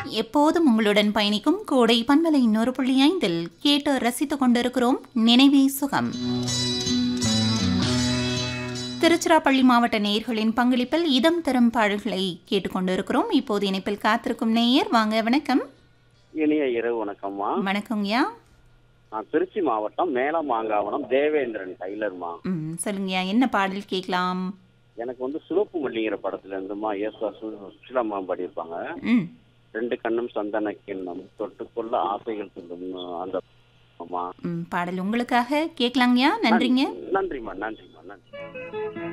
எப்போதும் உங்களுடன் பயணிக்கும் கோடை பண்பலை இன்னொரு புள்ளி ஐந்தில் கேட்டு ரசித்துக் கொண்டிருக்கிறோம் நினைவே சுகம் திருச்சிராப்பள்ளி மாவட்ட நேயர்களின் பங்களிப்பில் இதம் தரும் பாடல்களை கேட்டுக்கொண்டிருக்கிறோம் இப்போது இணைப்பில் காத்திருக்கும் நேயர் வாங்க வணக்கம் இனிய இரவு வணக்கம்மா வணக்கங்கய்யா நான் திருச்சி மாவட்டம் மேலமாங்காவனம் தேவேந்திரன் டைலர்மா ம் சொல்லுங்கய்யா என்ன பாடல் கேட்கலாம் எனக்கு வந்து சிவப்பு மல்லிங்கிற படத்துல இருந்துமா ஏசுவா சுஷிலாமா பாடியிருப்பாங்க ம் ரெண்டு கண்ணும் சந்தன கிண்ணம் தொட்டுக்கொள்ள ஆசைகள் சொல்லும் அந்த அம்மா ம், பாடல் உங்களுக்காக கேட்கலாங்கய்யா நன்றிங்க நன்றிம்மா நன்றிம்மா நன்றி